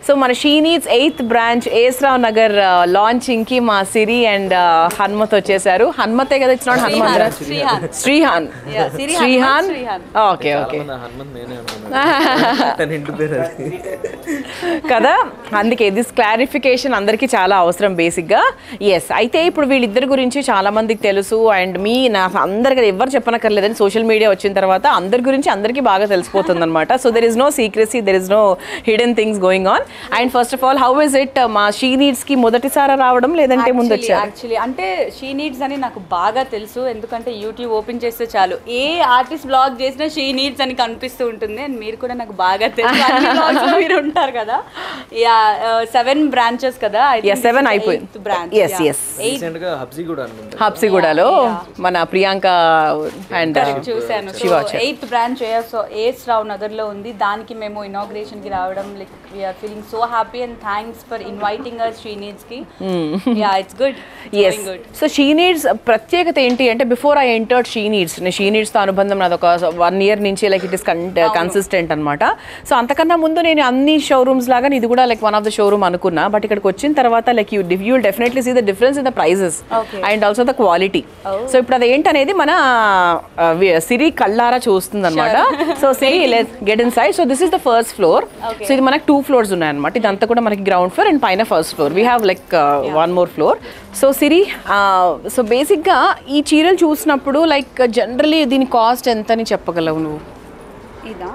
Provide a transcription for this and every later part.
So మన she needs eighth branch ASRao Nagar launching కి మా సిరి అండ్ హనుమత్ వచ్చేసారు హనుమతే కదా ఇచ్చినాడు Hanumanth Srihan Srihan Yeah, Siri Srihan Hanumanth, Srihan. Okay okay చాలా మంది హనుమంత్ నేనే అనుకున్నాను తన ఇంటి పేరు అది కదా అందుకే దిస్ క్లారిఫికేషన్ అందరికీ చాలా అవసరం బేసిక్గా ఎస్ అయితే ఇప్పుడు వీళ్ళిద్దరి గురించి చాలా మందికి తెలుసు అండ్ మీ నా అందరికి ఎవరు చెప్పనక్కర్లేదని సోషల్ మీడియా వచ్చిన తర్వాత అందరి గురించి అందరికీ బాగా తెలిసిపోతుంది అనమాట so there is no secrecy there is no hidden things going on and first of all how is it మా షీ నీడ్స్ కి మొదటిసారి రావడం లేదంటే ముందు వచ్చారు యాక్చువల్లీ అంటే షీ నీడ్స్ అని నాకు బాగా తెలుసు ఎందుకంటే యూట్యూబ్ ఓపెన్ చేస్తే చాలు ఏ ఆర్టిస్ట్ బ్లాగ్ చేసినా షీ నీడ్స్ అని కనిపిస్తూ ఉంటుంది అండ్ మీరు కూడా నాకు బాగా తెలుసు అన్ని vlogs లో మీరు ఉంటారు కదా యా సెవెన్ బ్రాంచెస్ కదా Yeah, seven అయిపోయింది. Branch Yes, yes. రీసెంట్ గా హబ్సీ కూడా అనుకుంటా హబ్సిగూడలో మన ప్రియాంక అండ్ చూశాను Siva eighth branch so AS Rao Nagar లో ఉంది దానికి మేము ఇనాగ్రేషన్ కి రావడం like we're feeling so happy and thanks for inviting us she needs కి yeah it's good yes good so she needs ప్రత్యేకత ఏంటి అంటే before I entered she needs she నీడ్స్తో అనుబంధం నాది ఒక వన్ ఇయర్ నుంచి లైక్ ఇట్ ఇస్ కన్సిస్టెంట్ అనమాట సో అంతకన్నా ముందు నేను అన్ని షోరూమ్స్ లాగా ఇది కూడా like one of the showroom అనుకున్నా బట్ ఇక్కడికి వచ్చిన తర్వాత like you you definitely see the difference in the prices Okay. And also the quality so ఇప్పుడు అది ఏంటనేది మన ఆ, వి- సిరి కళ్ళారా చూస్తుంది అనమాట so Siri get inside so this is the first floor Okay. So ఇది మనకి టూ ఫ్లోర్స్ ఉన్నాయన్నమాట ఇదంతా కూడా మనకి గ్రౌండ్ ఫ్లోర్ అండ్ పైన first floor we have like one more floor so Siri so బేసిక్గా ఈ చీరలు చూసినప్పుడు లైక్ జనరలీ దీని కాస్ట్ ఎంత అని చెప్పగలవు నువ్వు ఇదా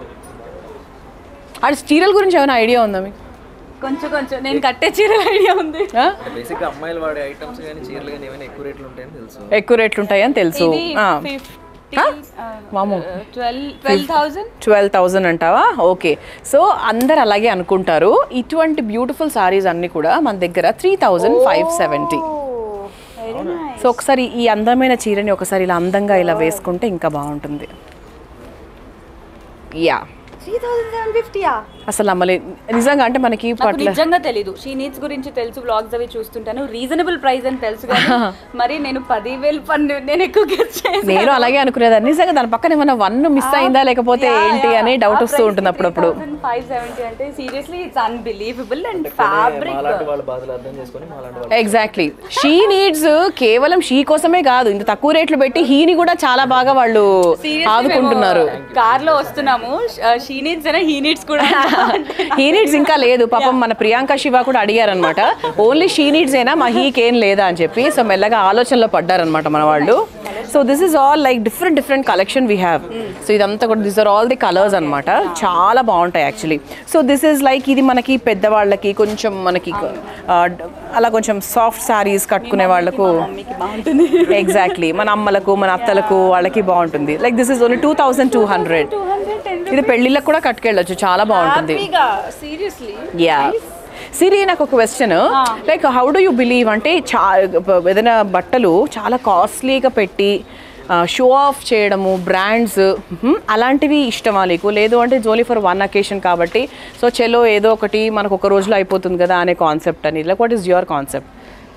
అది చీరల గురించి ఏమైనా ఐడియా ఉందా మీకు కొంచెం కొంచెం నేను కట్టే చీర ఐడియా ఉంది ఆ? బేసిక్ గా అమ్మాయిలు వాడే ఐటమ్స్ కానీ చీరలు కానీ ఏమైనా ఎక్కువ రేట్లు ఉంటాయని తెలుసు ఎక్కువ రేట్లు ఉంటాయని తెలుసు ఇది వామ్మో. Twelve twelve thousand twelve thousand అంటావా ఓకే సో అందరు అలాగే అనుకుంటారు ఇటువంటి బ్యూటిఫుల్ సారీస్ అన్ని కూడా మన దగ్గర three thousand five seventy very nice so ఒకసారి ఈ అందమైన చీరని ఒకసారి ఇలా అందంగా ఇలా వేసుకుంటే ఇంకా బాగుంటుంది యా త్రీ థౌసండ్ సెవెన్ ఫిఫ్టీయా అసలు నమ్మలే నిజంగా అంటే మనకి నాకు పట్ల నిజంగా తెలీదు షీ నీడ్స్ గురించి తెలుసు బ్లాగ్స్ అవి చూస్తుంటాను రీజనబుల్ ప్రైస్ అని తెలుసు కానీ మరి నేను పదివేలు పన్ను నేను ఎక్కువ గెస్ నేను అలాగే అనుకునేదాన్ని నిజంగా దాని పక్కన ఏమైనా వన్ మిస్ అయిందా లేకపోతే ఏంటి అని డౌట్ వస్తూ ఉంటుంది అప్పుడప్పుడు ఫైవ్ సెవెంటీ అంటే seriously it's unbelievable and fabric మాలాంటి వాళ్ళ బాధలు అర్థం చేసుకొని మాలాంటి వాళ్ళు ఎగ్జాక్ట్లీ షీ నీడ్స్ కేవలం షీ కోసమే కాదు ఇంత తక్కువ రేట్లు పెట్టి హీని కూడా చాలా బాగా వాళ్ళు ఆదుకుంటున్నారు కార్ లో వస్తున్నాము షీ నీడ్స్ అయినా హీ నీడ్స్ కూడా హీ నీడ్స్ ఇంకా లేదు పాపం మన ప్రియాంక శివ కూడా అడిగారనమాట ఓన్లీ షీ నీడ్స్ అయినా మా హీకి ఏం లేదా అని చెప్పి సో మెల్లగా ఆలోచనలో పడ్డారనమాట మన వాళ్ళు so this is all like different different collection we have so ఇదంతా కూడా this are all the colours అనమాట చాలా బాగుంటాయి actually so this is like ఇది మనకి పెద్దవాళ్ళకి కొంచెం మనకి ఆ, అలా కొంచెం సాఫ్ట్ శారీస్ కట్టుకునే వాళ్ళకు మమ్మీకి బాగుంటుంది ఎగ్జాక్ట్లీ మన అమ్మలకు మన అత్తలకు వాళ్ళకి బాగుంటుంది like this is only two thousand two hundred two hundred ten ఇది పెళ్ళిళ్ళకి కూడా కట్టుకెళ్ళొచ్చు చాలా బాగుంటుంది హ్యాపీగా సీరియస్లీ యా సిరి నాకు ఒక question like how do you believe అంటే చా ఏదైనా బట్టలు చాలా కాస్ట్లీగా పెట్టి షో ఆఫ్ చేయడము బ్రాండ్స్ అలాంటివి ఇష్టమా నీకు లేదు అంటే జోలీ ఫర్ వన్ అకేషన్ కాబట్టి సో చెలో ఏదో ఒకటి మనకు ఒక రోజులో అయిపోతుంది కదా అనే కాన్సెప్ట్ అని like what is your concept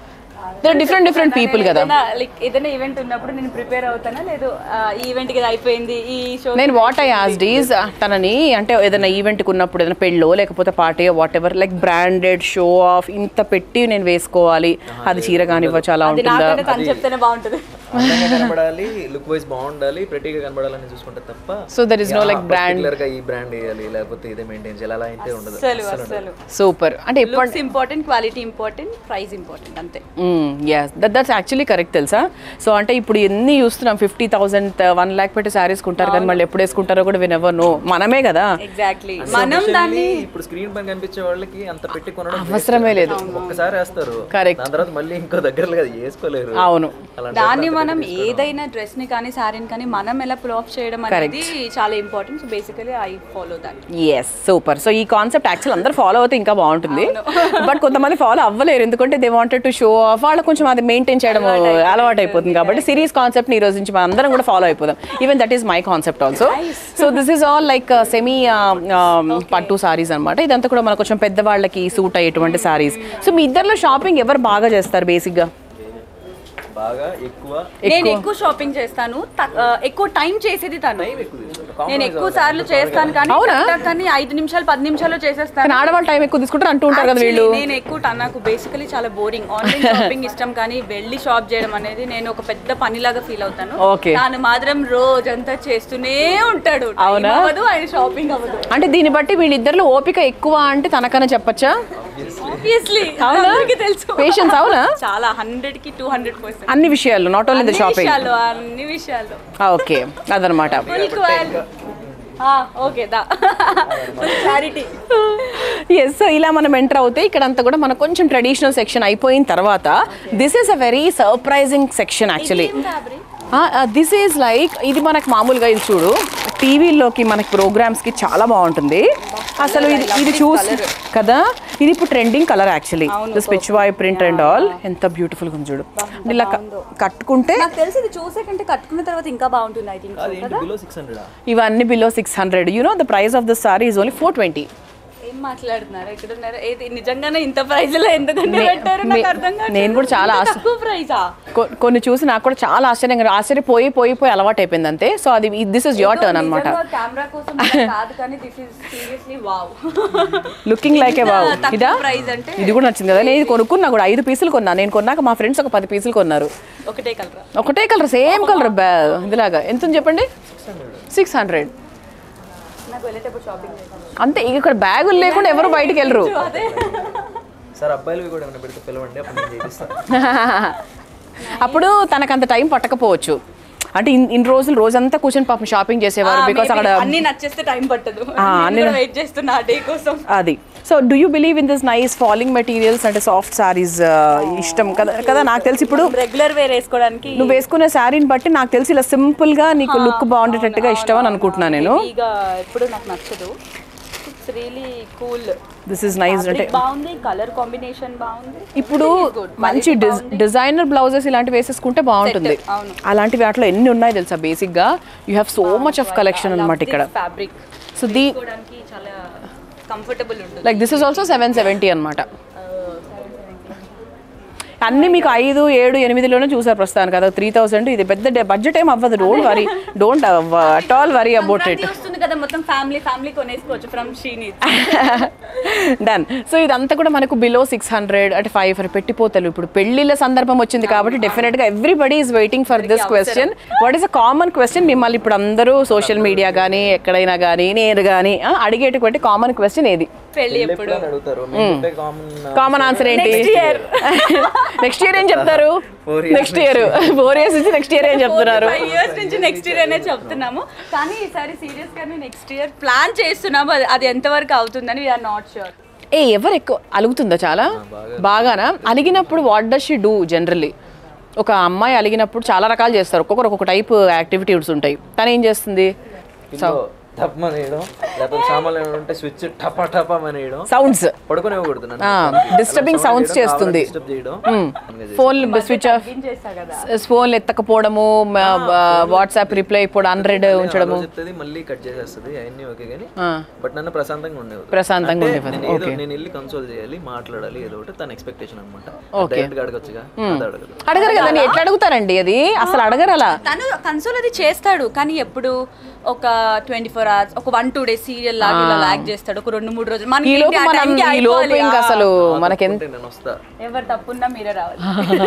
there different different people కదా లైక్ ఏదైనా ఈవెంట్ ఉన్నప్పుడు నేను ప్రిపేర్ అవుతానా లేదు ఆ, ఈ ఈవెంట్ కి ఇది అయిపోయింది ఈ షో నేను వాట్ ఐ ఆస్డ్ ఈజ్ తనని అంటే ఏదైనా ఈవెంట్కి ఉన్నప్పుడు ఏదైనా పెళ్ళో లేకపోతే party whatever like branded show off ఇంత పెట్టి నేను వేసుకోవాలి అది చీర కానివ్వచ్చు అలా అది ఉంటుందా నాకంటే తను చెప్తేనే బాగుంటుంది అందంగా కనబడాలి లుక్ వైజ్ బాగుండాలి ప్రెటీగా కనబడాలని చూసుకుంటే తప్ప so there is no like brand particular గా ఈ బ్రాండ్ వేయాలి లేకపోతే ఇదే మెయింటైన్ చేయాలి అలా అయితే ఉండదు అసలు అసలు సూపర్ అంటే ఎప్పుడు looks important quality important price important అంతే yes that that's actually correct తెలుసా సో అంటే ఇప్పుడు ఎన్ని చూస్తున్నాం ఫిఫ్టీ థౌసండ్ వన్ ల్యాక్ పెట్టి శారీస్ కొంటారు కానీ మళ్ళీ ఎప్పుడు వేసుకుంటారో కూడా వినెవర్ నో మనమే కదా ఎగ్జాక్ట్లీ మనం దాన్ని ఇప్పుడు స్క్రీన్ పైన కనిపించే వాళ్ళకి అంత పెట్టి కొనడం అవసరమే లేదు ఒక్కసారి వేస్తారు Correct. దాని తర్వాత మళ్ళీ ఇంకో దగ్గరలో అది వేసుకోలేరు అవును అలాంటి దాన్ని మనం ఏదైనా డ్రెస్ ని కానీ శారీని కానీ మనం ఎలా పుల్ ఆఫ్ చేయడం అనేది చాలా important so basically I follow that yes super so ఈ కాన్సెప్ట్ యాక్చువల్ అందరూ ఫాలో అవుతే ఇంకా బాగుంటుంది బట్ కొంతమంది ఫాలో అవ్వలేరు ఎందుకంటే they wanted to show off వాళ్ళు కొంచెం అది మెయింటైన్ చేయడం అలవాటు అయిపోతుంది కాబట్టి సిరీస్ కాన్సెప్ట్ ఈ రోజు నుంచి మనం అందరం కూడా ఫాలో అయిపోదాం even that is my concept also so this is all like semi పట్టు సారీస్ అనమాట ఇదంతా కూడా మనకు కొంచెం పెద్దవాళ్ళకి సూట్ అయ్యేటువంటి సారీస్ సో మీ ఇద్దరిలో షాపింగ్ ఎవరు బాగా చేస్తారు బేసిక్గా బాగా ఎక్కువ నేను ఎక్కువ షాపింగ్ చేస్తాను తక్- ఆ, ఎక్కువ టైం చేసేది తను టైం ఎక్కువ తీసుకుంటాం నేను Compromise ఎక్కువ అవ్వదు. సార్లు చేస్తాను కానీ అవునా? టక్ కానీ ఐదు నిమిషాలు పది నిమిషాల్లో చేసేస్తాను కానీ ఆడవాళ్ళు టైం ఎక్కువ తీసుకుంటారు అంటూ ఉంటారు కదా వీళ్ళు Actually, నేను ఎక్కువ ట- నాకు బేసికలీ చాలా బోరింగ్ ఆన్లైన్ షాపింగ్ ఇష్టం కానీ వెళ్ళి షాప్ చేయడం అనేది నేను ఒక పెద్ద పనిలాగా ఫీల్ అవుతాను Okay. తాను మాత్రం రోజంతా చేస్తూనే ఉంటాడు Time అవునా? అవ్వదు ఆయన షాపింగ్ అవ్వదు అంటే దీన్ని బట్టి వీళ్ళిద్దరిలో ఓపిక ఎక్కువ అంటే తనకన్నా చెప్పచ్చా ఆబ్వియస్లీ అవునా? తెలుసు Patience, అవునా? చాలా హండ్రెడ్ కి టూ హండ్రెడ్ పర్సెంట్ అన్ని విషయాల్లో నాట్ ఓన్లీ ద అన్ని షాపింగ్ విషయాల్లో అన్ని విషయాల్లో ఓకే అదనమాట ఈక్వల్ ఓకే దా క్లారిటీ ఎస్ సో ఇలా మనం ఎంటర్ అవుతే ఇక్కడ అంతా కూడా మనకు కొంచెం ట్రెడిషనల్ సెక్షన్ అయిపోయిన తర్వాత this is a very surprising section actually this is like ఇది మనకు మామూలుగా ఇది చూడు టీవీలోకి మనకి ప్రోగ్రామ్స్కి చాలా బాగుంటుంది అసలు ఇది ఇది చూసి కదా ఇది ఇప్పుడు trending colour actually this Pichwai print and all ఎంత బ్యూటిఫుల్ ఉంది చూడు ఇలా క- కట్టుకుంటే నాకు తెలిసి ఇది చూసే కంటే కట్టుకున్న తర్వాత ఇంకా బాగుంటుంది ఐ థింక్ అది ఏంటి బిలో సిక్స్ హండ్రెడ్ ఇవన్నీ below six hundred you know the price of the sari is only four twenty ఏం మాట్లాడుతున్నారు ఎక్కడ ఉన్నారు ఏది నిజంగానే ఇంత ప్రైస్ లో ఎందుకంటే పెట్టారు నాకు నే- అర్థం కాదు నేను కూడా చాలా ఆశ- తక్కువ ప్రైజా కొ- కొన్ని చూసి నాకు కూడా చాలా ఆశ్చర్యంగా ఆశ్చర్యపోయి పోయి పోయి అలవాటు అయిపోయింది అంతే సో అది దిస్ ఇస్ యువర్ టర్న్ అనమాట కెమెరా కోసం ఇలా కాదు కానీ this is seriously wow looking like a wow తక్కువ ఇదా ప్రైస్ అంటే ఇది కూడా నచ్చింది కదా నేను ఇది కొనుక్కున్నా కూడా ఐదు పీసులు కొన్నా నేను కొన్నాక మా ఫ్రెండ్స్ ఒక పది పీసులు కొన్నారు ఒకటే కలరా ఒకటే కలర్ సేమ్ కలర్ బ్యా ఇదిలాగా ఎంత ఉంది చెప్పండి సిక్స్ హండ్రెడ్ నాకు వెళ్ళేటప్పుడు షాపింగ్ చేశాను అంతే ఇక ఇక్కడ బ్యాగులు లేకుండా ఎవరు బయటికి వెళ్ళరు అదే సార్ అబ్బాయిలు కూడా ఏమైనా పెడితే పిలవండి అప్పుడు నేను చేపిస్తాను అప్పుడు తనకు అంత టైం పట్టకపోవచ్చు అంటే ఇన్ ఇన్ని రోజులు రోజంతా కూర్చొని పాపం షాపింగ్ చేసేవారు బికాస్ అక్కడ అన్ని నచ్చేస్తే టైం పట్టదు అన్ని నేను వెయిట్ చేస్తున్నా ఆ డే కోసం అది so do you believe in this nice falling materials అంటే సాఫ్ట్ సారీస్ ఇష్టం కదా కదా నాకు తెలిసి ఇప్పుడు రెగ్యులర్ వేర్ వేసుకోవడానికి నువ్వు వేసుకునే శారీని బట్టి నాకు తెలిసి ఇలా సింపుల్ గా నీకు లుక్ బాగుండేటట్టుగా ఇష్టం అని అనుకుంటున్నాను నేను ఇక ఎప్పుడు నాకు నచ్చదు it's really cool this is nice అంటే బాగుంది కలర్ కాంబినేషన్ బాగుంది ఇప్పుడు మంచి డిజైనర్ బ్లౌజెస్ ఇలాంటివి వేసేసుకుంటే బాగుంటుంది Set, అవును. అలాంటి వాటిలో ఎన్ని ఉన్నాయి తెలుసా బేసిక్ గా you have so much of collection అనమాట ఇక్కడ ఫ్యాబ్రిక్ సో దీ తీసుకోవడానికి చాలా కంఫర్టబుల్ ఉంటుంది like this is also seven seventy అనమాట అన్ని మీకు ఐదు ఏడు ఎనిమిదిలోనే చూసారు ప్రస్తుతానికి కదా త్రీ థౌసండ్ ఇది పెద్ద బడ్జెట్ ఏం అవ్వదు don't worry don't at all worry about it Sankranti వస్తుంది కదా మొత్తం ఫ్యామిలీ ఫ్యామిలీ కొనేసుకోవచ్చు ఫ్రమ్ షీని డన్ సో ఇదంతా కూడా మనకు బిలో సిక్స్ హండ్రెడ్ అంటే ఫైవ్ హండ్రెడ్ పెట్టిపోతారు ఇప్పుడు పెళ్లిళ్ళ సందర్భం వచ్చింది కాబట్టి డెఫినెట్ గా everybody is waiting for this question what is a common question మిమ్మల్ని ఇప్పుడు అందరూ సోషల్ మీడియా కానీ ఎక్కడైనా కానీ నేను కానీ అడిగేటువంటి కామన్ క్వశ్చన్ ఏది పెళ్లి పెళ్ళి ఎప్పుడు ఎప్పుడు అని అడుగుతారు మేము చెప్పే కామన్ కామన్ ఆన్సర్ ఏంటి Next year. నెక్స్ట్ ఇయర్ ఏం చెప్తారు Four years next year four years నుంచి నెక్స్ట్ ఇయర్ ఏం చెప్తున్నారు ఫైవ్ ఇయర్స్ నుంచి నెక్స్ట్ ఇయర్ అనే చెప్తున్నాము కానీ ఈసారి సీరియస్ గానే నెక్స్ట్ ఇయర్ ప్లాన్ చేస్తున్నాము అది- అది ఎంతవరకు అవుతుందని వీఆర్ నాట్ షూర్ ఏ ఎవరు ఎక్కువ అలుగుతుందా చాలా బాగానా అలిగినప్పుడు what does she do generally ఒక అమ్మాయి అలిగినప్పుడు చాలా రకాలు చేస్తారు ఒక్కొక్కరు ఒక్కొక్క టైప్ యాక్టివిటీస్ ఉంటాయి తను ఏం చేస్తుంది కింద టప్మని వేయడం లేకపోతే సామాన్లు ఏమైనా ఉంటే స్విచ్ టపా టపా అని వేయడం సౌండ్స్ పడుకునే ఇవ్వకూడదు డిస్టర్బింగ్ సౌండ్స్ చేస్తుంది డిస్టర్బ్ చేయడం ఫోన్ స్విచ్ ఆఫ్ చేస్తా కదా ఫోన్ ఎత్తకపోవడము వాట్సాప్ రిప్లై ఇప్పుడు హండ్రెడ్ ఉంచడము చెప్తుంది మళ్ళీ కట్ చేసేస్తుంది అవన్నీ ఓకే కానీ ఆ, బట్ నన్ను ప్రశాంతంగా ఉండేది ప్రశాంతంగా అంటే ఉండేవారు. నేను ఏదో నేను వెళ్ళి కన్సోల్ చేయాలి మాట్లాడాలి ఏదో ఒకటి తన ఎక్స్పెక్టేషన్ అనమాట డైరెక్ట్ గా అడగచ్చుగా అది అడగదు అడగరు కదండి ఎట్లా అడుగుతారండి అది అసలు అడగరు అలా తను కన్సోల్ అది చేస్తాడు కానీ ఎప్పుడు ఒక ట్వంటీ ఫోర్ అవర్స్ ఒక వన్ టూ డేస్ సీరియల్ లాగా ఇలా లాగ్ చేస్తాడు ఒక రెండు మూడు రోజులు మనకి ఈ లోపు ఏంటి, ఆ మనం time కి ఈ లోపు అయిపోవాలి. ఇంకా అసలు మనకెంత అంటే నేను వస్తా ఎవరు తప్పున్నా మీరే రావాలి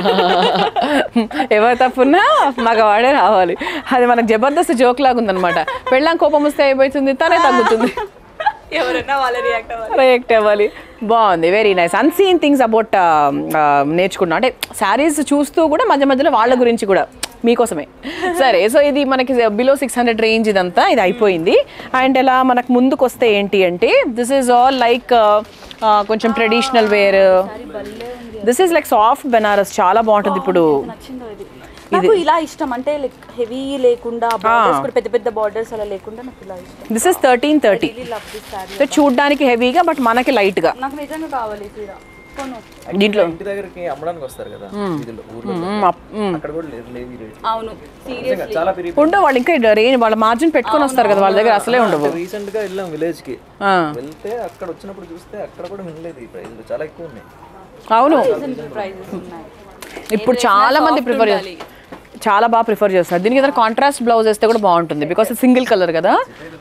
ఎవరు తప్పున్నా మగవాడే రావాలి అది మనకు జబర్దస్త్ జోక్ లాగా ఉందన్నమాట పెళ్ళాం కోపం వస్తే అయిపోతుంది తనే తగ్గుతుంది ఎవరైనా వాళ్ళ రియాక్ట్ అవ్వాలి రియాక్ట్ అవ్వాలి బాగుంది very nice unseen things about నేర్చుకున్నా అంటే శారీస్ చూస్తూ కూడా మధ్య మధ్యలో వాళ్ళ గురించి కూడా మీకోసమే సరే సో ఇది మనకి బిలో సిక్స్ హండ్రెడ్ రేంజ్ ఇదంతా ఇది అయిపోయింది అండ్ ఇలా మనకు ముందుకు వస్తే ఏంటి అంటే దిస్ ఈజ్ ఆల్ లైక్ కొంచెం traditional wear this is like soft Banaras చాలా బాగుంటుంది ఇప్పుడు నచ్చిందో ఇది నాకు ఇలా ఇష్టం అంటే లైక్ హెవీ లేకుండా బార్డర్స్ కూడా పెద్ద పెద్ద బార్డర్స్ అలా లేకుండా నాకు ఇలా ఇష్టం this is thirteen thirty really love this sari so చూడ్డానికి హెవీగా బట్ మనకి లైట్గా నాకు నిజంగా కావాలి ఈ చీర కొను దీంట్లో ఇంటి దగ్గరికి అమ్మడానికి వస్తారు కదా వీధిలో ఊర్లో మ్మ్, అప్- మ్మ్. అక్కడ కూడా లేదు లేదు ఈ రేట్ అవును సీరియస్లీ చాలా పెరిగి ఉండవు వాళ్ళు ఇంకా రేంజ్ వాళ్ళ మార్జిన్ పెట్టుకొని వస్తారు కదా వాళ్ళ దగ్గర అసలే ఉండవు రీసెంట్ గా వెళ్ళాం విలేజ్ కి ఆ, వెళ్తే అక్కడ వచ్చినప్పుడు చూస్తే అక్కడ కూడా వినలేదు ఈ ప్రైస్ చాలా ఎక్కువ ఉన్నాయి అవును రీజనబుల్ ప్రైజెస్ ఉన్నాయి ఇప్పుడు చాలా మంది ప్రిఫర్ చేస్తారు చాలా బాగా ప్రిఫర్ చేస్తున్నారు దీనికి ఏదైనా కాంట్రాస్ట్ బ్లౌజ్ వేస్తే కూడా బాగుంటుంది బికాస్ సింగిల్ కలర్ కదా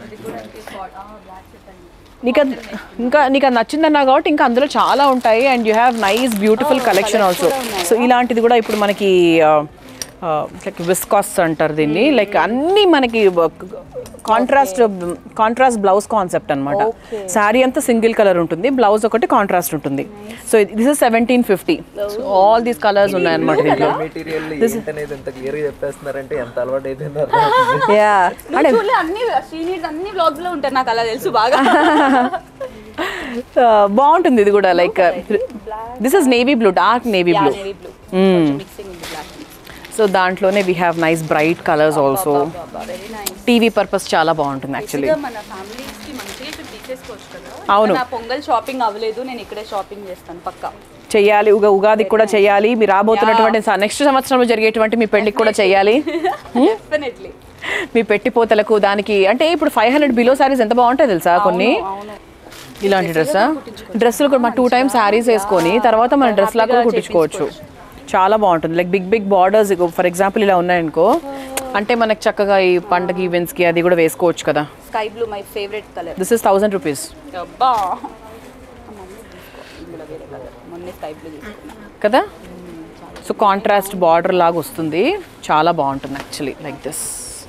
నీకు అది ఇంకా నీకు అది నచ్చిందన్నా కాబట్టి ఇంకా అందులో చాలా ఉంటాయి and you have nice beautiful collection also so ఇలాంటిది కూడా ఇప్పుడు మనకి లైక్ విస్కాస్ అంటారు దీన్ని లైక్ అన్నీ మనకి కాంట్రాస్ట్ కాంట్రాస్ట్ బ్లౌజ్ కాన్సెప్ట్ అనమాట శారీ అంతా సింగిల్ కలర్ ఉంటుంది బ్లౌజ్ ఒకటి కాంట్రాస్ట్ ఉంటుంది so this is seventeen fifty all these colours ఉన్నాయన్నమాట దీంట్లో మెటీరియల్ ఏంటనేది ఎంత క్లియర్ గా చెప్పేస్తున్నారంటే ఎంత అలవాటు అయిపోయిందో అర్థమవుతుంది. యా నువ్వు చూడలే అన్ని శ్రీనీడ్స్ అన్ని వ్లాగ్స్ లో ఉంటారు నాకు అలా తెలుసు బాగా బాగుంటుంది ఇది కూడా like this is navy blue dark navy blue navy blue mixing ఉంది బ్లాక్ సో దాంట్లోనే we have nice bright colours also very nice TV purpose చాలా బాగుంటుంది యాక్చువల్లీ మన ఫ్యామిలీస్ కి మంచిగా ఇక్కడ తీసేసుకోవచ్చు కదా అవును. నా పొంగల్ షాపింగ్ అవ్వలేదు నేను ఇక్కడే షాపింగ్ చేస్తాను పక్కా చెయ్యాలి ఉగా ఉగాదికి కూడా చెయ్యాలి మీరు రాబోతున్నటువంటి నెక్స్ట్ సంవత్సరంలో జరిగేటువంటి మీ పెళ్లికి కూడా చెయ్యాలి డెఫినెట్లీ మీ పెట్టిపోతలకు దానికి అంటే ఇప్పుడు ఫైవ్ హండ్రెడ్ బిలో సారీస్ ఎంత బాగుంటాయి తెలుసా కొన్ని అవును ఇలాంటి డ్రెస్సా డ్రెస్సులు కూడా మన టూ టైమ్స్ శారీస్ వేసుకొని తర్వాత మన డ్రెస్ లాగా కూడా కుట్టించుకోవచ్చు చాలా బాగుంటుంది like big big borders for example ఇలా ఉన్నాయనుకో అంటే మనకి చక్కగా ఈ పండగ ఈవెంట్స్కి అది కూడా వేసుకోవచ్చు కదా sky blue my favourite colour this is thousand rupees అబ్బా ఇందులో వేరే కలర్ మొన్న స్కై బ్లూ తీసుకున్నా కదా సో కాంట్రాస్ట్ బార్డర్ లాగా వస్తుంది చాలా బాగుంటుంది యాక్చువల్లీ లైక్ దిస్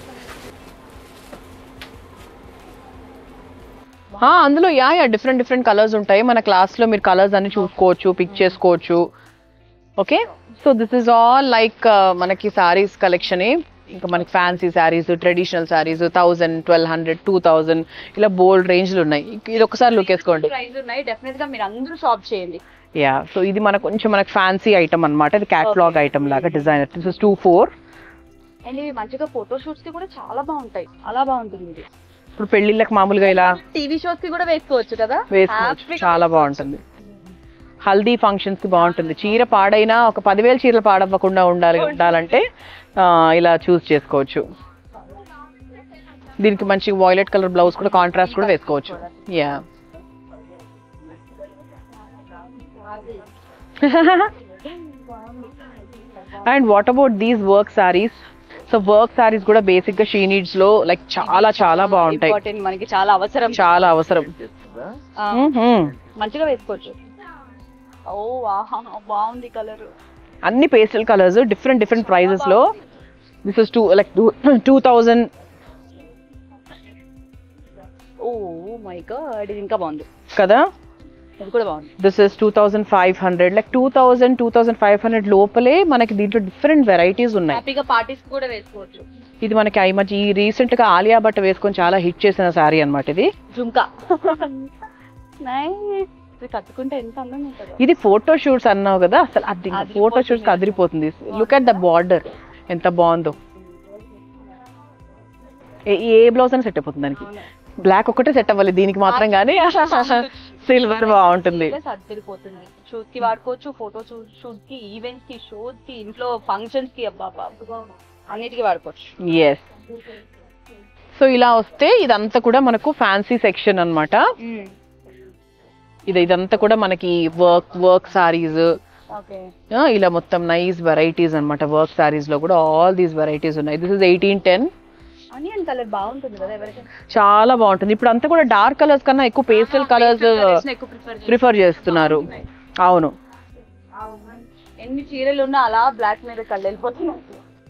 అందులో yeah yeah different different colours ఉంటాయి మన క్లాస్లో మీరు కలర్స్ అన్ని చూసుకోవచ్చు పిక్ చేసుకోవచ్చు okay so this is all like మనకి శారీస్ కలెక్షన్ ఇంకా మనకి fancy saris traditional saris thousand twelve hundred two thousand ఇలా బోల్డ్ రేంజ్లు ఉన్నాయి ఇది ఒకసారి లుక్ వేసుకోండి ప్రైస్ ఉన్నాయి డెఫినెట్ గా మీరు అందరూ షాప్ చేయండి యా సో ఇది మనకు కొంచెం మనకు ఫ్యాన్సీ ఐటమ్ అన్నమాట ఇది క్యాటలాగ్ ఐటమ్ లాగా designer this is two four and ఇవి మంచిగా ఫోటో షూట్స్ కి కూడా చాలా బాగుంటాయి చాలా బాగుంటుంది ఇది ఇప్పుడు పెళ్ళిళ్ళకి మామూలుగా ఇలా టీవీ షోస్ కి కూడా వేసుకోవచ్చు కదా వేసుకోవచ్చు Happy గా చాలా బాగుంటుంది హల్దీ ఫంక్షన్స్ కి బాగుంటుంది చీర పాడైనా ఒక పదివేల చీరలు పాడవ్వకుండా ఉండాలి ఉండాలంటే ఆ, ఇలా చూస్ చేసుకోవచ్చు దీనికి మంచి వాయిలెట్ కలర్ బ్లౌజ్ కూడా కాంట్రాస్ట్ కూడా వేసుకోవచ్చు yeah and what about these work saris so work saris కూడా బేసిక్ గా షీ నీడ్స్ లో లైక్ చాలా చాలా బాగుంటాయి ఇంపార్టెంట్ మనకి చాలా అవసరం చాలా అవసరం ఆ, మ్మ్. మంచిగా వేసుకోవచ్చు ఓ ఆహా బాగుంది కలర్ అన్ని pastel colours different different prices లో this is two like two thousand oh my god ఇది ఇంకా బాగుంది కదా ఇది కూడా బాగుంది this is two thousand five hundred like two thousand two thousand five hundred లోపలే మనకి దీంట్లో డిఫరెంట్ వెరైటీస్ ఉన్నాయి హ్యాపీగా పార్టీస్ కూడా వేసుకోవచ్చు ఇది మనకి ఈ మధ్య ఈ రీసెంట్ గా ఆలియా బట్ట వేసుకొని చాలా హిట్ చేసిన శారీ అన్నమాట ఇది జుంకా నైస్ ఇది కట్టుకుంటే ఎంత అందంగా ఉంటుందో ఇది ఫోటో షూట్స్ అన్నావు కదా అసలు అది ఫోటో షూట్స్ అదిరిపోతుంది లుక్ అట్ ద బార్డర్ ఎంత బాగుందో ఏ- ఏ బ్లౌజ్ అని సెట్ అయిపోతుంది దానికి బ్లాక్ ఒకటే సెట్ అవ్వాలి దీనికి మాత్రం కానీ సిల్వర్ బాగుంటుంది సర్దిరిపోతుంది షూట్ కి వాడుకోవచ్చు ఫోటో షూట్ కి ఈవెంట్స్ కి షోస్ కి ఇంట్లో ఫంక్షన్స్ కి అబ్బా అబ్బా, అన్నిటికీ వాడుకోవచ్చు ఎస్ సో ఇలా వస్తే ఇదంతా కూడా మనకు ఫ్యాన్సీ సెక్షన్ అన్నమాట ఇది ఇదంతా కూడా మనకి వర్క్ వర్క్ సారీస్ ఓకే ఇలా మొత్తం నైస్ వెరైటీస్ అన్నమాట వర్క్ సారీస్ లో కూడా ఆల్ దీస్ వెరైటీస్ ఉన్నాయి this is eighteen ten onion colour బాగుంటుంది కదా ఎవరికైనా చాలా బాగుంటుంది ఇప్పుడు అంతా కూడా డార్క్ కలర్స్ కన్నా ఎక్కువ పేస్టల్ కలర్స్ ఎక్కువ ప్రిఫర్ ప్రిఫర్ చేస్తున్నారు అవును ఎన్ని చీరలు ఉన్నా అలా బ్లాక్ మీద కళ్ళు వెళ్ళిపోతున్నాయి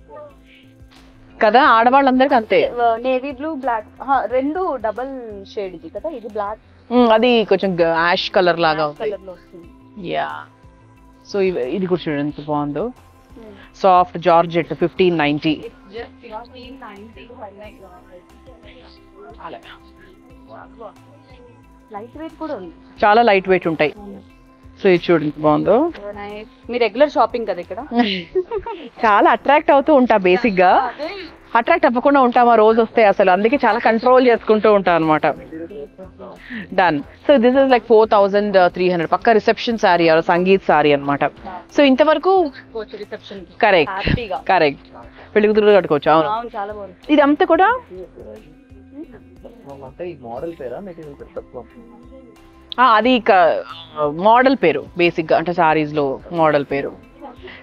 కదా ఆడవాళ్ళందరికీ అంతే నేవీ బ్లూ బ్లాక్ రెండు డబల్ షేడ్ ఇది కదా ఇది బ్లాక్ ఉమ్, అది కొంచెం యాష్ కలర్ లాగా ఉంది కలర్ లో వస్తుంది యా సో ఇది కూడా చూడండి ఎంత బాగుందో soft georgette fifteen ninety light weight కూడా ఉంది చాలా లైట్ వెయిట్ ఉంటాయి సో ఇది చూడండి ఎంత బాగుందో మీ రెగ్యులర్ షాపింగ్ కదా ఇక్కడ చాలా అట్రాక్ట్ అవుతూ ఉంటా బేసిక్ గా అట్రాక్ట్ అవ్వకుండా ఉంటామా రోజు వస్తే అసలు అందుకే చాలా కంట్రోల్ చేసుకుంటూ ఉంటాం అనమాట done so this is like four thousand three hundred పక్క రిసెప్షన్ సారీ సంగీత్ సారీ అన్నమాట సో ఇంతవరకు రిసెప్షన్ కి కరెక్ట్ హ్యాపీగా కరెక్ట్ పెళ్లి కూతురు కట్టుకోవచ్చు అవును అవును చాలా బాగుంది ఇదంతా కూడా అంటే ఈ మోడల్ పేరా మెటీరియల్ పేరు తక్కువ ఆ, అది మోడల్ పేరు బేసిక్ గా అంటే సారీస్ లో మోడల్ పేరు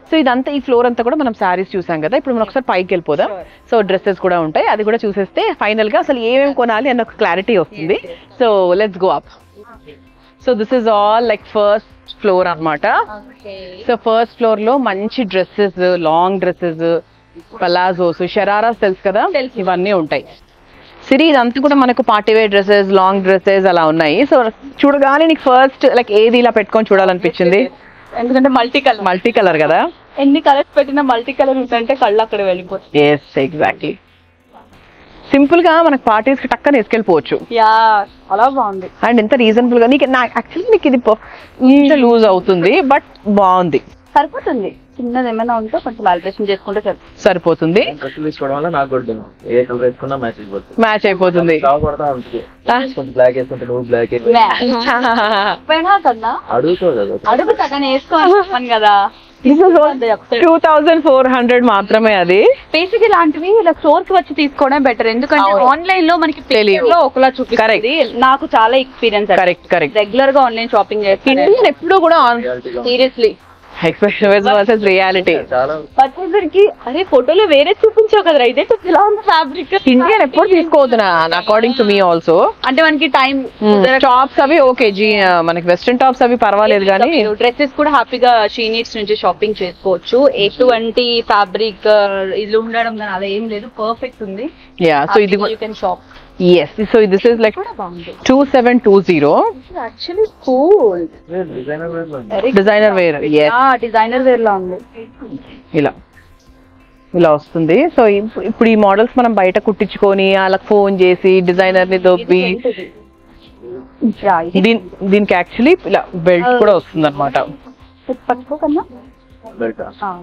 సో ఇదంతా ఈ ఫ్లోర్ అంతా కూడా మనం శారీస్ చూసాం కదా ఇప్పుడు మనం ఒకసారి పైకి వెళ్ళిపోదాం సో డ్రెస్సెస్ కూడా ఉంటాయి అది కూడా చూసేస్తే ఫైనల్ గా అసలు ఏమేమి కొనాలి అన్న ఒక క్లారిటీ వస్తుంది so let's go up so this is all like first floor అన్నమాట సో ఫస్ట్ ఫ్లోర్ లో మంచి dresses long dresses palazzos shararas తెలుసు కదా ఇవన్నీ ఉంటాయి సిరి ఇదంతా కూడా మనకు party wear dresses long dresses అలా ఉన్నాయి సో చూడగానే నీకు ఫస్ట్ లైక్ ఏది ఇలా పెట్టుకొని చూడాలనిపించింది ఎందుకంటే మల్టీ కలర్ మల్టీ కలర్ కదా ఎన్ని కలర్స్ పెట్టినా మల్టీ కలర్ ఉంటుంటే కళ్ళు అక్కడ వెళ్ళిపోతుంది ఎస్ ఎగ్జాక్ట్లీ సింపుల్ గా మనకు పార్టీస్ కి టక్కన వేసుకెళ్ళిపోవచ్చు యా చాలా బాగుంది అండ్ ఎంత రీజనబుల్ గా నీకు నా యాక్చువల్లీ నీకు ఇది ఇంత లూజ్ అవుతుంది బట్ బాగుంది సరిపోతుంది చిన్నది ఏమైనా ఉంటే కొంచెం ఆల్ట్రేషన్ చేసుకుంటే సరిపోతుంది సరిపోతుంది డ్రెస్సులు తీసుకోవడం వల్ల నాకు కూడా ఏ కలర్ వేసుకున్నా మ్యాచ్ అయిపోతుంది మ్యాచ్ అయిపోతుంది చావు కొడతా ఉంటుంది కొంచెం బ్లాక్ వేసుకుంటే నువ్వు బ్లాక్ పోయినా కన్నా అడుగుతావు కదా అడుగు సగం వేసుకోవాలి కదా టూ థౌజండ్ ఫోర్ హండ్రెడ్ మాత్రమే అది బేసిక్ ఇలాంటివి ఇలా స్టోర్ కి వచ్చి తీసుకోవడం బెటర్ ఎందుకంటే అవును. ఆన్లైన్ లో మనకి తెలియదు. picture లో ఒకలా చూపిస్తుంది నాకు చాలా ఎక్స్పీరియన్స్ కరెక్ట్ కరెక్ట్ రెగ్యులర్ గా ఆన్లైన్ షాపింగ్ చేస్తాను ఇండియన్ ఎప్పుడు కూడా సీరియస్లీ ఎక్స్ప్రెషన్ వర్సెస్ రియాలిటీ చాలా వచ్చేసరికి అరే ఫోటోలో వేరే చూపించావు కదా ఇదే ఇలా ఉంది ఫ్యాబ్రిక్ ఇండియన్ ఎప్పుడు తీసుకోవద్దునా అకార్డింగ్ టు మీ ఆల్సో అంటే మనకి టైం టాప్స్ అవి ఓకే జీ మనకి వెస్ట్రన్ టాప్స్ అవి పర్వాలేదు కానీ డ్రెస్సెస్ కూడా హ్యాపీగా షీనీడ్స్ నుంచి షాపింగ్ చేసుకోవచ్చు ఎటువంటి ఫ్యాబ్రిక్ ఇది ఉండడం కానీ అలా ఏం లేదు పర్ఫెక్ట్ ఉంది యా సో ఇది you can shop yes so this is like కూడా బాగుంది two seven two zero actually cool designer designer wear yes designer wear లా ఉంది ఇలా ఇలా వస్తుంది సో ఇప్- ఇప్పుడు ఈ మోడల్స్ మనం బయట కుట్టించుకొని వాళ్ళకి ఫోన్ చేసి డిజైనర్ ని దొబ్బి Yeah, ఇది దీని దీనికి యాక్చువల్లీ ఇలా బెల్ట్ కూడా వస్తుంది అనమాట పట్టుకోకన్నా belt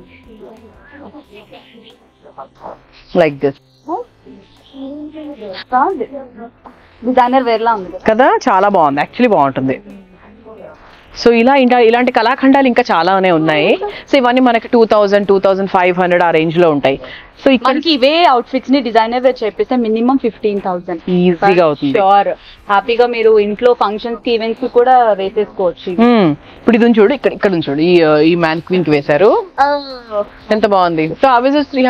like this designer wear లా ఉంది కదా చాలా బాగుంది యాక్చువల్లీ బాగుంటుంది సో ఇలా ఇంకా ఇలాంటి కళాఖండాలు ఇంకా చాలానే ఉన్నాయి సో ఇవన్నీ మనకి two thousand two thousand five hundred ఆ రేంజ్ లో ఉంటాయి సో ఇక్కడ మనకి ఇవే అవుట్ఫిట్స్ ని డిజైనర్ వేర్ చేపిస్తే మినిమం ఫిఫ్టీన్ థౌసండ్ ఈజీగా అవుతుంది షూర్ హ్యాపీగా మీరు ఇంట్లో ఫంక్షన్స్ కి ఈవెంట్స్ కి కూడా వేసేసుకోవచ్చు మ్మ్. ఇప్పుడు ఇది ఉంది చూడు ఇక్కడ ఇక్కడ ఉంది చూడు ఈ ఈ మ్యాన్ క్వీన్ కి వేశారు ఎంత బాగుంది సో అవి శ్రీహా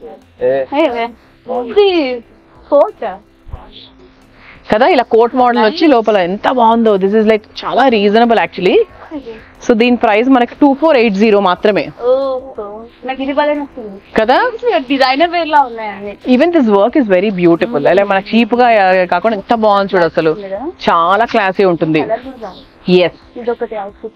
కోట్ కదా ఇలా కోట్ మోడల్ వచ్చి లోపల ఎంత బాగుందో దిస్ ఇస్ లైక్ చాలా రీజనబుల్ యాక్చువల్లీ సో దీని ప్రైస్ మనకి టూ ఫోర్ ఎయిట్ జీరో మాత్రమే నాకు ఇది భలే నచ్చింది కదా డిజైనర్ వేర్ లా ఉన్నాయండి even this work is very beautiful అలా మనకి చీప్ గా కాకుండా ఎంత బాగుంది చూడు అసలు చాలా క్లాసీ ఉంటుంది ఎస్ ఇదొకటి అవుట్ఫిట్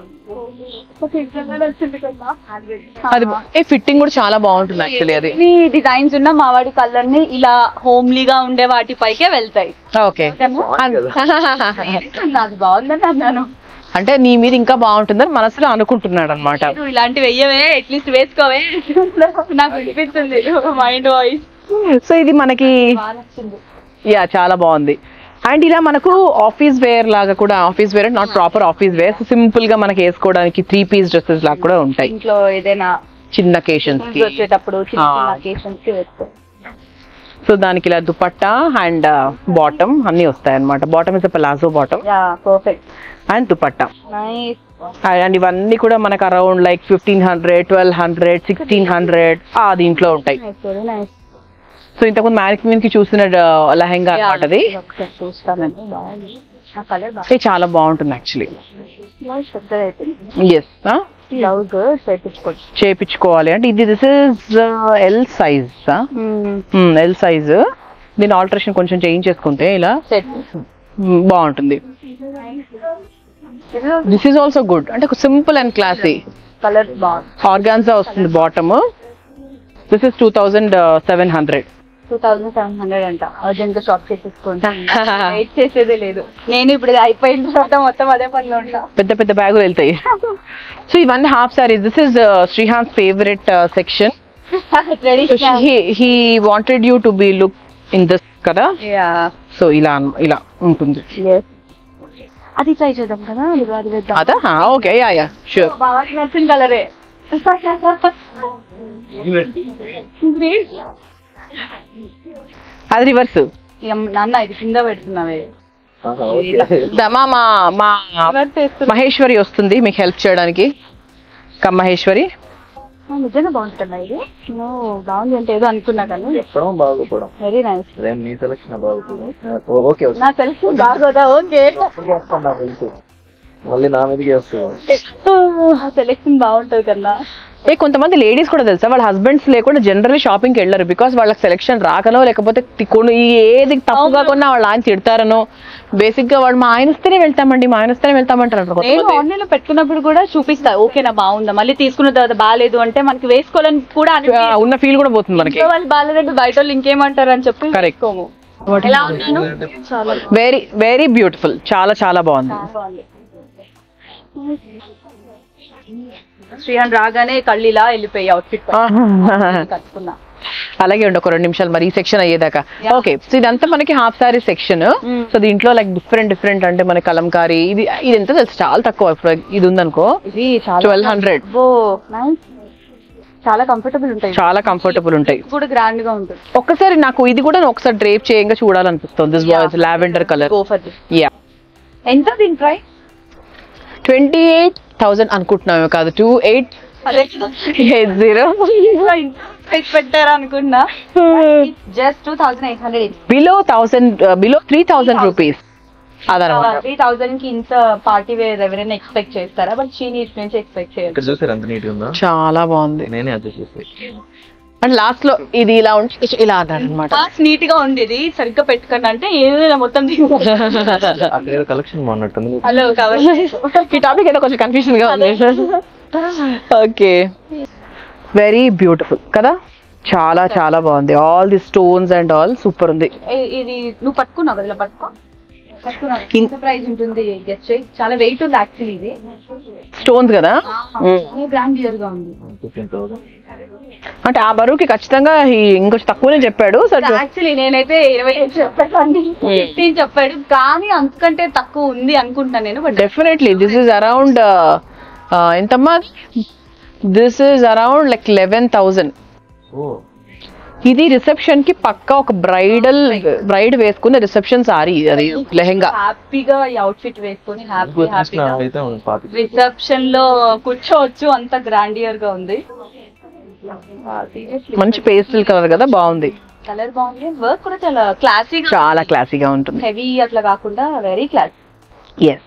అది ఏ ఫిట్టింగ్ కూడా చాలా బాగుంటుంది యాక్చువల్లీ అది ఈ డిజైన్స్ ఉన్న మావాడి కలర్ ని ఇలా హోమ్లీగా ఉండే వాటి పైకే వెళ్తాయి ఓకే నాకు బాగుందని అన్నాను అంటే నీ మీద ఇంకా బాగుంటుందని మనసులో అనుకుంటున్నాడు అనమాట నువ్వు ఇలాంటివి వెయ్యవే అట్లీస్ట్ వేసుకోవే నాకు వినిపిస్తుంది మైండ్ వాయిస్ సో ఇది మనకి బాగా నచ్చింది యా చాలా బాగుంది అండ్ ఇలా మనకు ఆఫీస్ వేర్ లాగా కూడా office wear not proper office wear simple గా మనకి వేసుకోవడానికి త్రీ పీస్ డ్రెస్సెస్ లాగా కూడా ఉంటాయి ఇంట్లో ఏదైనా చిన్న occasions కి వచ్చేటప్పుడు చిన్న చిన్న ఆ. occasions కి వేసుకో సో దానికి ఇలా దుపట్టా అండ్ బాటమ్ అన్ని వస్తాయి అనమాట bottom is palazzo bottom yeah perfect and dupatta nice and ఇవన్నీ కూడా మనకు around like fifteen hundred twelve hundred sixteen hundred ఆ దీంట్లో ఉంటాయి వెరీ నైస్ సో ఇంతకుముందు మ్యారిక్విన్ కి చూసిన uh, లెహెంగా అనమాట అది ఒకసారి చూస్తానండి బాగుంది ఆ కలర్ బాగా ఇది చాలా బాగుంటుంది యాక్చువల్లీ బ్లౌజ్ పెద్దది అయితే ఎస్ బ్లౌజ్ చేపించుకోవచ్చు చేపించుకోవాలి అంటే ఇది this is L size L size దీని ఆల్టరేషన్ కొంచెం చేంజ్ చేసుకుంటే ఇలా సెట్ mm, బాగుంటుంది దిస్ ఈజ్ ఆల్సో గుడ్ అంటే సింపుల్ అండ్ క్లాసీ కలర్ బాగుంది ఆర్గాన్జా వస్తుంది bottom this is two thousand seven hundred two thousand seven hundred అంట అర్జెంట్ గా షాప్ చేసేసుకోండి వెయిట్ చేసేదే లేదు నేను ఇప్పుడు ఇది అయిపోయిన తర్వాత మొత్తం అదే పనిలో ఉంటా పెద్ద పెద్ద బ్యాగులు వెళ్తాయి సో ఇవన్నీ హాఫ్ సారీస్ దిస్ ఇస్ శ్రీహాన్స్ favourite section traditional he wanted you to be look in this కదా యా సో ఇలా అన్- ఇలా ఉంటుంది అది ట్రై చేద్దాం కదా అది అది వేద్దాం అదా ఓకే యా యా షూర్ బాగా నచ్చిన కలరే అది రివర్స్ నాన్న ఇది కింద పెడుతున్నావే మా మా మా రివర్స్ వేస్తున్నా మహేశ్వరి వస్తుంది మీకు హెల్ప్ చేయడానికి కమ్ మహేశ్వరి నిజంగా బాగుంటుందా ఇది నో బాగుంది అంటే ఏదో అనుకున్నా కానీ చెప్పడం బాగోపడం వెరీ నైస్ అదే మీ సెలక్షన్ బాగోపోవడం ఓకే నా సెల్ఫ్ బాగోదా ఓకే మళ్ళీ నా మీదకి వస్తుంది సెలెక్షన్ బాగుంటది కన్నా ఏ కొంతమంది లేడీస్ కూడా తెలుసా వాళ్ళ హస్బెండ్స్ లేకుండా జనరల్లీ షాపింగ్కి వెళ్ళరు బికాస్ వాళ్ళకి సెలెక్షన్ రాకనో లేకపోతే తి- కొను- ఈ ఏది తప్పుగా కొన్నా వాళ్ళ ఆయన తిడతారనో బేసిక్ గా వాడు మా ఆయన వస్తేనే వెళ్తామండి మా ఆయన వస్తేనే వెళ్తామంటారు నేను కొంతమంది. ఆన్లైన్ లో పెట్టుకున్నప్పుడు కూడా చూపిస్తా ఓకేనా బాగుందా మళ్ళీ తీసుకున్న తర్వాత బాగాలేదు అంటే మనకి వేసుకోవాలని కూడా అని ఆ, ఉన్న ఫీల్ కూడా పోతుంది మనకి వాళ్ళు బాగాలేదంటే బయట వాళ్ళు ఇంకేమంటారు అని చెప్పి Correct. వేసుకోము. ఎలా ఉన్నాను చాలా వెరీ వెరీ బ్యూటిఫుల్ చాలా చాలా బాగుంది బాగుంది శ్రీహాన్ రాగానే కళ్ళు ఇలా వెళ్ళిపోయి అవుట్ఫిట్ కట్టుకున్నా అలాగే ఉండి ఒక రెండు నిమిషాలు మరి ఈ సెక్షన్ అయ్యేదాకా ఓకే సో ఇదంతా మనకి హాఫ్ సారీ సెక్షన్ సో దీంట్లో లైక్ డిఫరెంట్ డిఫరెంట్ అంటే మన కలంకారీ ఇది ఇది ఎంత తెలుసు చాలా తక్కువ ఇప్పుడు ఇది ఉందనుకో ఇది చాలా ట్వెల్వ్ హండ్రెడ్ ఓ నైస్ చాలా కంఫర్టబుల్ ఉంటాయి చాలా కంఫర్టబుల్ ఉంటాయి ఇది కూడా గ్రాండ్ గా ఉంటుంది ఒక్కసారి నాకు ఇది కూడా ఒకసారి డ్రేప్ చేయంగా చూడాలనిపిస్తుంది this was lavender colour go for this yeah ఎంత దీని ప్రైస్ ట్వంటీ ఎయిట్ థౌసండ్ అనుకుంటున్నాము కాదు టూ ఎయిట్ అదే ఎయిట్ జీరో పెట్టారా అనుకున్నా just two thousand eight hundred below thousand below three thousand rupees అదనమాట త్రీ థౌసండ్ కి ఇంత పార్టీ వేర్ ఎవరైనా ఎక్స్పెక్ట్ చేస్తారా బట్ షీ నీడ్స్ నుంచి ఎక్స్పెక్ట్ చేయరు ఇక్కడ చూసారు ఎంత నీట్ ఉందా చాలా బాగుంది నేనే అడ్జస్ట్ చేసి అండ్ లాస్ట్ లో ఇది ఇలా ఉంటే ఇలా అన్నాడు అనమాట నీట్ గా ఉంది ఇది సరిగ్గా పెట్టుకోండి అంటే ఏదైనా మొత్తం అక్కడ ఏదో కలెక్షన్ బాగున్నట్టుంది హలో కవర్ ఈ టాపిక్ ఏదో కొంచెం కన్ఫ్యూజన్ గా ఉంది ఓకే వెరీ బ్యూటిఫుల్ కదా చాలా చాలా బాగుంది all the stones and all super ఉంది ఇది నువ్వు పట్టుకున్నావు కదా ఇలా పట్టుకో పట్టుకున్నావు ఎంత ప్రైస్ ఉంటుంది గెస్ట్ చేయి చాలా వెయిట్ ఉంది యాక్చువల్లీ ఇది స్టోన్స్ కదా బ్రాండ్ ఇయర్ గా ఉంది ఫిఫ్టీన్ థౌసండ్ అంటే ఆ బరువుకి ఖచ్చితంగా ఈ- ఇంకొంచెం తక్కువనే చెప్పాడు సరే యాక్చువల్లీ నేనైతే ఇరవై ఐదు చెప్పాను ఫిఫ్టీన్ చెప్పాడు కానీ అంతకంటే తక్కువ ఉంది అనుకుంటున్నాను నేను but definitely this is around ఎంతమ్మా this is around like eleven thousand ఓ ఇది రిసెప్షన్ కి పక్కా ఒక బ్రైడల్ బ్రైడ్ వేసుకున్న రిసెప్షన్ సారీ అది లెహెంగా హ్యాపీగా ఈ అవుట్ఫిట్ వేసుకొని హ్యాపీ గుర్తు హ్యాపీగా అయితే ఉంది పాతి రిసెప్షన్ లో కూర్చోవచ్చు అంత గ్రాండియర్ గా ఉంది మంచి పేస్టల్ కలర్ కదా బాగుంది కలర్ బాగుంది వర్క్ కూడా చాలా క్లాసీగా చాలా క్లాసీగా ఉంటుంది హెవీ అట్లా కాకుండా వెరీ క్లాస్ ఎస్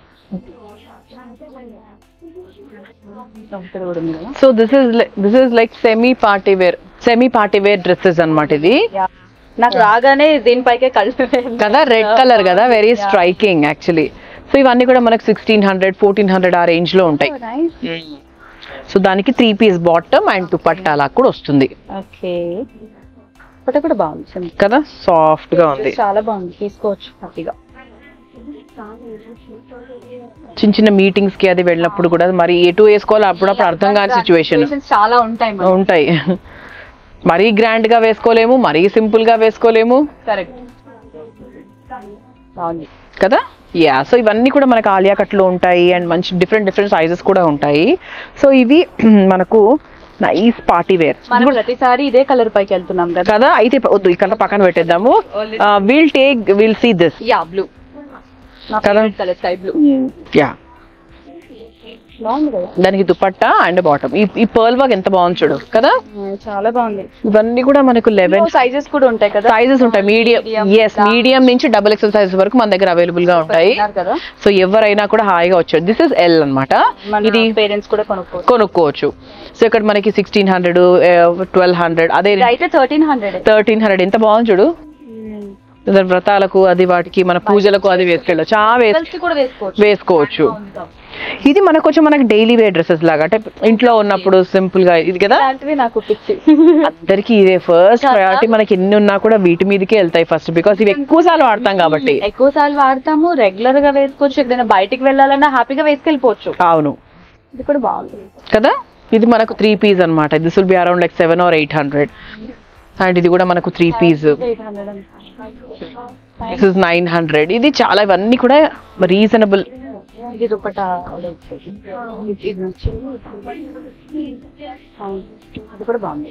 ఇక్కడ కూడా ఉంది కదా so this is this is like semi party wear semi party wear dresses అన్నమాట ఇది Yeah. నాకు రాగానే దీనిపైకే కళ్ళు కదా రెడ్ కలర్ కదా వెరీ స్ట్రైకింగ్ యాక్చువల్లీ సో ఇవన్నీ కూడా మనకు సిక్స్టీన్ హండ్రెడ్ ఫోర్టీన్ హండ్రెడ్ ఆ రేంజ్ లో ఉంటాయి సో దానికి three piece bottom and dupatta అలా కూడా వస్తుంది ఓకే బట్ కూడా బాగుంది simple. కదా సాఫ్ట్ గా ఉంది చాలా బాగుంది తీసుకోవచ్చు హ్యాపీగా చిన్న చిన్న మీటింగ్స్ కి అది వెళ్ళినప్పుడు కూడా మరి ఎటు వేసుకోవాలో అప్పుడప్పుడు అర్థం కాని సిచ్యువేషన్ Situations చాలా ఉంటాయి ఉంటాయి మరీ గ్రాండ్ గా వేసుకోలేము మరీ సింపుల్ గా వేసుకోలేము కరెక్ట్ బాగుంది కదా యా సో ఇవన్నీ కూడా మనకు ఆలియా కట్లో ఉంటాయి అండ్ మంచి డిఫరెంట్ డిఫరెంట్ సైజెస్ కూడా ఉంటాయి సో ఇవి మనకు నైస్ పార్టీ వేర్ మనం ప్రతిసారి ఇదే కలర్ పైకి వెళ్తున్నాం కదా కదా అయితే వద్దు ఈ కలర్ పక్కన పెట్టేద్దాము will take will see this yeah blue నా కదా? Favourite colour sky blue yeah బాగుంది కదా దానికి దుపట్టా అండ్ బాటమ్ ఈ ఈ పర్ల్ వర్క్ ఎంత బాగుంది చూడు కదా చాలా బాగుంది ఇవన్నీ కూడా మనకు లెవెన్ సైజెస్ కూడా ఉంటాయి కదా సైజెస్ ఉంటాయి మీడియం ఎస్ మీడియం నుంచి డబుల్ ఎక్సెల్ సైజ్ వరకు మన దగ్గర అవైలబుల్ గా ఉంటాయి ఉన్నారు కదా సో ఎవరైనా కూడా హాయిగా వచ్చారు దిస్ ఇస్ ఎల్ అన్నమాట మన ఇది పేరెంట్స్ కూడా కొనుక్కోవచ్చు కొనుక్కోవచ్చు సో ఇక్కడ మనకి సిక్స్టీన్ హండ్రెడ్ ట్వెల్వ్ హండ్రెడ్ అదే ఇది అయితే థర్టీన్ హండ్రెడ్ థర్టీన్ హండ్రెడ్ ఎంత బాగుంది చూడు దాని వ్రతాలకు అది వాటికి మన పూజలకు అది వేసుకెళ్ళచ్చు చాలా వేస్ కూడా వేసుకోవచ్చు వేసుకోవచ్చు ఇది మనకు కొంచెం మనకి డైలీ వేర్ డ్రెస్సెస్ లాగా అంటే ఇంట్లో ఉన్నప్పుడు సింపుల్ గా ఇది కదా ఇలాంటివి నాకు పిచ్చి అందరికి ఇదే ఫస్ట్ ప్రయారిటీ మనకి ఎన్ని ఉన్నా కూడా వీటి మీదకే వెళ్తాయి ఫస్ట్ బికాస్ ఇవి ఎక్కువ సార్లు వాడతాం కాబట్టి ఎక్కువ సార్లు వాడతాము రెగ్యులర్ గా వేసుకోవచ్చు ఎక్కడైనా బయటికి వెళ్ళాలన్నా హ్యాపీగా వేసుకెళ్ళిపోవచ్చు అవును ఇది కూడా బాగుంది కదా ఇది మనకు త్రీ పీస్ అన్నమాట this will be around like seven or eight hundred and ఇది కూడా మనకు three piece eight hundred this is nine hundred ఇది చాలా ఇవన్నీ కూడా రీజనబుల్ ఇది దుపట్టా ఇది వచ్చి అవును. ఇది కూడా బాగుంది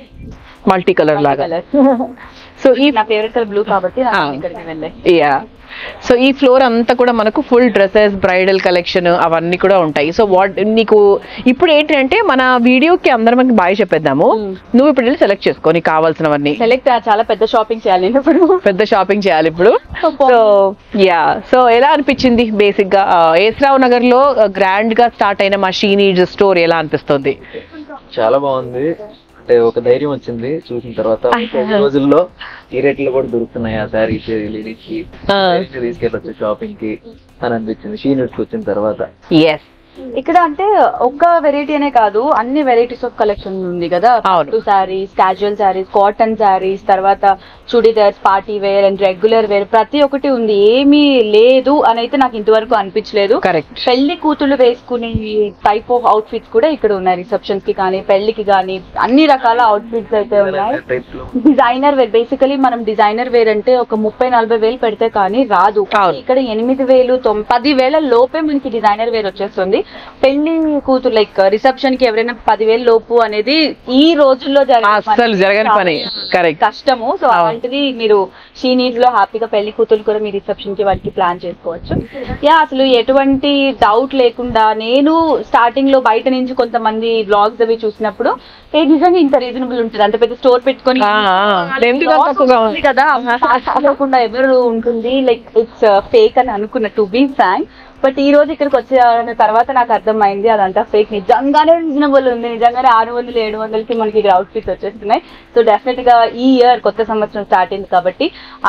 మల్టీ కలర్ లాగా కలర్ సో ఈ నా ఫేవరెట్ కలర్ బ్లూ కాబట్టి నాకు Ah. ఇక్కడికి వెళ్ళాయి యా సో ఈ ఫ్లోర్ అంతా కూడా మనకు ఫుల్ డ్రెస్సెస్ బ్రైడల్ కలెక్షన్ అవన్నీ కూడా ఉంటాయి సో వాట్ నీకు ఇప్పుడు ఏంటంటే మన వీడియోకి అందరం మనకి బాయ్ చెప్పేద్దాము నువ్వు ఇప్పుడు వెళ్ళి సెలెక్ట్ చేసుకో నీకు కావాల్సినవన్నీ సెలెక్ట్ చాలా పెద్ద షాపింగ్ చేయాలి నేను ఇప్పుడు పెద్ద షాపింగ్ చేయాలి ఇప్పుడు సో యా సో ఎలా అనిపించింది బేసిక్ గా ఏస్రావు నగర్ లో గ్రాండ్ గా స్టార్ట్ అయిన మా షీ నీడ్స్ స్టోర్ ఎలా అనిపిస్తుంది చాలా బాగుంది అంటే ఒక ధైర్యం వచ్చింది చూసిన తర్వాత ఈ రోజుల్లో ఈ రేట్లో కూడా దొరుకుతున్నాయి ఆ శారీస్ లేడీస్కి తీసుకెళ్ళొచ్చు షాపింగ్ కి అని అనిపించింది షీ కి వచ్చిన తర్వాత ఎస్ ఇక్కడ అంటే ఒక్క వెరైటీ అనే కాదు అన్ని వెరైటీస్ ఆఫ్ కలెక్షన్ ఉంది కదా అవును. పట్టు శారీస్ క్యాజువల్ శారీస్ కాటన్ శారీస్ తర్వాత churidars party wear and regular wear ప్రతి ఒక్కటి ఉంది ఏమీ లేదు అని అయితే నాకు ఇంతవరకు అనిపించలేదు కరెక్ట్ పెళ్లి కూతుళ్ళు వేసుకునే టైప్ ఆఫ్ అవుట్ఫిట్స్ కూడా ఇక్కడ ఉన్నాయి రిసెప్షన్స్ కి కానీ పెళ్లికి కానీ అన్ని రకాల అవుట్ఫిట్స్ అయితే ఉన్నాయి టైప్ లో డిజైనర్ వేర్ బేసికలీ మనం డిజైనర్ వేర్ అంటే ఒక ముప్పై నలభై వేలు పెడితే కానీ రాదు అవును. ఇక్కడ ఎనిమిది వేలు తొమ్- పది వేల లోపే మనకి డిజైనర్ వేర్ వచ్చేస్తుంది పెళ్లి కూతురు లైక్ రిసెప్షన్ కి ఎవరైనా పదివేలు లోపు అనేది ఈ రోజుల్లో జరగని అస్సలు పని. జరగని పని. Correct. కష్టము సో అలాంటిది మీరు షీ నీడ్స్ లో హ్యాపీగా పెళ్లి కూతురు కూడా మీ రిసెప్షన్ కి వాటికి ప్లాన్ చేసుకోవచ్చు యా అసలు ఎటువంటి డౌట్ లేకుండా నేను స్టార్టింగ్ లో బయట నుంచి కొంతమంది బ్లాగ్స్ అవి చూసినప్పుడు ఏ నిజంగా ఇంత రీజనబుల్ ఉంటుంది అంత పెద్ద స్టోర్ పెట్టుకొని ఆ, ఆ. ఎందుకు అంత తక్కువగా ఉంది? ఉంది కదా లేకుండా ఎవరు ఉంటుంది లైక్ ఇట్స్ ఫేక్ అని అనుకున్న టు బీ ఫ్రాంక్ బట్ ఈ రోజు ఇక్కడికి వచ్చిన తర్వాత నాకు అర్థమైంది అదంతా ఫేక్ నిజంగానే రీజనబుల్ ఉంది నిజంగానే ఆరు వందలు ఏడు వందలకి మనకి అవుట్ ఫిట్స్ వచ్చేస్తున్నాయి సో డెఫినెట్ గా ఈ ఇయర్ కొత్త సంవత్సరం స్టార్ట్ అయింది కాబట్టి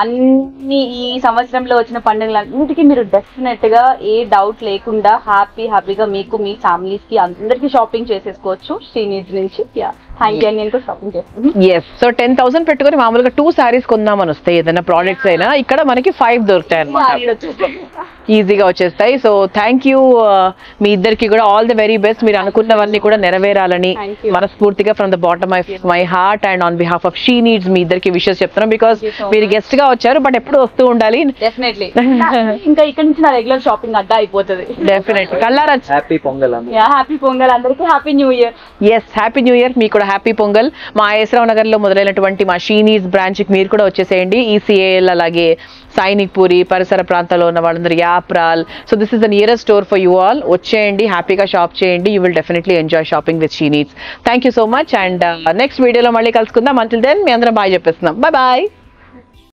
అన్ని ఈ సంవత్సరంలో వచ్చిన పండుగలన్నిటికీ మీరు డెఫినెట్ గా ఏ డౌట్ లేకుండా హ్యాపీ హ్యాపీగా మీకు మీ ఫ్యామిలీస్ కి అందరికి షాపింగ్ చేసేసుకోవచ్చు శ్రీనిధి నుంచి థ్యాంక్ యూ నేను కూడా షాపింగ్ చేస్తాను ఎస్ సో టెన్ థౌసండ్ పెట్టుకొని మామూలుగా టూ సారీస్ కొందామని వస్తాయి ఏదైనా ప్రోడక్ట్స్ అయినా ఇక్కడ మనకి ఫైవ్ దొరుకుతాయి అనమాట ఈజీగా వచ్చేస్తాయి సో థ్యాంక్ యూ మీ ఇద్దరికి కూడా ఆల్ ది వెరీ బెస్ట్ మీరు అనుకున్నవన్నీ కూడా నెరవేరాలని Thank you. మనస్ఫూర్తిగా from the bottom of my heart and on behalf of she needs మీ ఇద్దరికి విషెస్ చెప్తున్నాం బికాస్ Thank you so మీరు గెస్ట్ గా వచ్చారు బట్ ఎప్పుడు వస్తూ ఉండాలి డెఫినెట్లీ ఇంకా ఇక్కడ నుంచి నా రెగ్యులర్ షాపింగ్ అడ్డా అయిపోతుంది డెఫినెట్ కల్లారా హ్యాపీ పొంగల్ అన్న యా హ్యాపీ పొంగల్ అందరికీ happy new year yes happy new year మీకు కూడా హ్యాపీ పొంగల్ మా ఏసరావు నగర్ లో మొదలైనటువంటి మా షీనీస్ బ్రాంచ్ కి మీరు కూడా వచ్చేసేయండి ఈసీఏఎల్ అలాగే సైనిక్ పూరి పరిసర ప్రాంతాల్లో ఉన్న వాళ్ళందరూ Yapral so this is the nearest store for you all వచ్చేయండి హ్యాపీగా షాప్ చేయండి you will definitely enjoy shopping with Sheenies thank you so much and next వీడియోలో మళ్ళీ కలుసుకుందాం అంటిల్ దెన్ మీ అందరం బాయ్ చెప్పేస్తున్నాం బాయ్ బాయ్